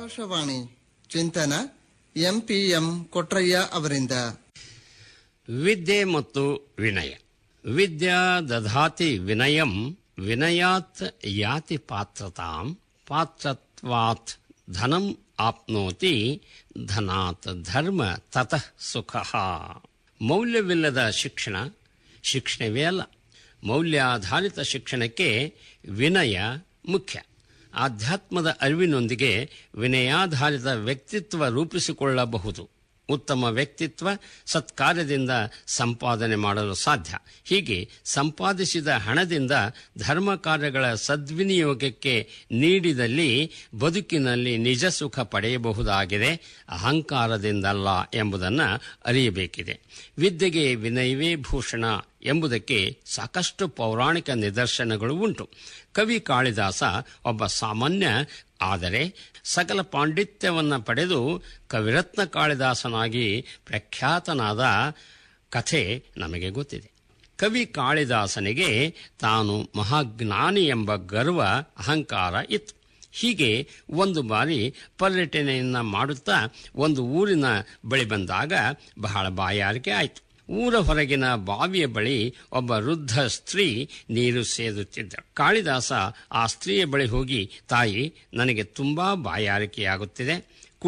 ಆಕಾಶವಾಣಿ ಚಿಂತನ ಎಂಪಿಎಂ ಕೊಟ್ರಯ್ಯ ಅವರಿಂದ ವಿದ್ಯೆ ಮತ್ತು ವಿನಯ ವಿದ್ಯಾ ದಧಾತಿ ವಿನಯಂ ವಿನಯಾತ್ ಯಾತಿ ಪಾತ್ರತಾಂ ಪಾತ್ರತ್ವಾತ್ ಧನಂ ಆಪ್ನೋತಿ ಧನಾತ್ ಧರ್ಮ ತತಃ ಸುಖ ಮೌಲ್ಯವಿಲ್ಲದ ಶಿಕ್ಷಣ ಶಿಕ್ಷಣವೇ ಅಲ್ಲ ಮೌಲ್ಯಾಧಾರಿತ ಶಿಕ್ಷಣಕ್ಕೆ ವಿನಯ ಮುಖ್ಯ ಆಧ್ಯಾತ್ಮದ ಅರಿವಿನೊಂದಿಗೆ ವಿನಯಾಧಾರಿತ ವ್ಯಕ್ತಿತ್ವ ರೂಪಿಸಿಕೊಳ್ಳಬಹುದು ಉತ್ತಮ ವ್ಯಕ್ತಿತ್ವ ಸತ್ಕಾರ್ಯದಿಂದ ಸಂಪಾದನೆ ಮಾಡಲು ಸಾಧ್ಯ ಹೀಗೆ ಸಂಪಾದಿಸಿದ ಹಣದಿಂದ ಧರ್ಮ ಕಾರ್ಯಗಳ ಸದ್ವಿನಿಯೋಗಕ್ಕೆ ನೀಡಿದಲ್ಲಿ ಬದುಕಿನಲ್ಲಿ ನಿಜ ಸುಖ ಪಡೆಯಬಹುದಾಗಿದೆ ಅಹಂಕಾರದಿಂದಲ್ಲ ಎಂಬುದನ್ನು ಅರಿಯಬೇಕಿದೆ ವಿದ್ಯೆಗೆ ವಿನಯವೇ ಭೂಷಣ ಎಂಬುದಕ್ಕೆ ಸಾಕಷ್ಟು ಪೌರಾಣಿಕ ನಿದರ್ಶನಗಳು ಉಂಟು ಕವಿ ಕಾಳಿದಾಸ ಒಬ್ಬ ಸಾಮಾನ್ಯ ಆದರೆ ಸಕಲ ಪಾಂಡಿತ್ಯವನ್ನು ಪಡೆದು ಕವಿರತ್ನ ಕಾಳಿದಾಸನಾಗಿ ಪ್ರಖ್ಯಾತನಾದ ಕಥೆ ನಮಗೆ ಗೊತ್ತಿದೆ ಕವಿ ಕಾಳಿದಾಸನಿಗೆ ತಾನು ಮಹಾಜ್ಞಾನಿ ಎಂಬ ಗರ್ವ ಅಹಂಕಾರ ಇತ್ತು ಹೀಗೆ ಒಂದು ಬಾರಿ ಪರ್ಯಟನೆಯನ್ನ ಮಾಡುತ್ತಾ ಒಂದು ಊರಿನ ಬಳಿ ಬಂದಾಗ ಬಹಳ ಬಾಯಾರಿಕೆ ಆಯಿತು ಊರ ಹೊರಗಿನ ಬಾವಿಯ ಬಳಿ ಒಬ್ಬ ವೃದ್ಧ ಸ್ತ್ರೀ ನೀರು ಸೇದುತ್ತಿದ್ದ ಕಾಳಿದಾಸ ಆ ಸ್ತ್ರೀಯ ಬಳಿ ಹೋಗಿ ತಾಯಿ ನನಗೆ ತುಂಬಾ ಬಾಯಾರಿಕೆಯಾಗುತ್ತಿದೆ